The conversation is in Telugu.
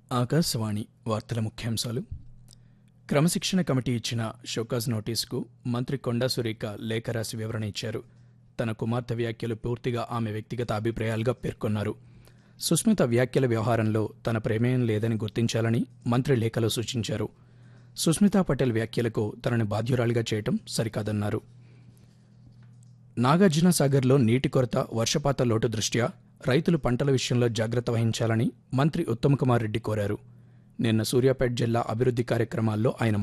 ఆకాశవాణి వార్తల ముఖ్యాంశాలు క్రమశిక్షణ కమిటీ ఇచ్చిన షోకాజ్ నోటీసుకు మంత్రి కొండా సురేఖ లేఖ రాసి వివరణ ఇచ్చారు తన కుమార్తె వ్యాఖ్యలు పూర్తిగా ఆమె వ్యక్తిగత అభిప్రాయాలుగా పేర్కొన్నారు సుస్మిత వ్యాఖ్యల వ్యవహారంలో తన ప్రమేయం లేదని గుర్తించాలని మంత్రి లేఖలో సూచించారు సుస్మితా పటేల్ వ్యాఖ్యలకు తనని బాధ్యురాలిగా చేయటం సరికాదన్నారు నాగార్జున సాగర్లో నీటి కొరత వర్షపాత లోటు దృష్ట్యా రైతులు పంటల విషయంలో జాగ్రత్త వహించాలని మంత్రి ఉత్తమ్ కుమార్ రెడ్డి కోరారు నిన్న సూర్యాపేట జిల్లా అభివృద్ధి కార్యక్రమాల్లో ఆయన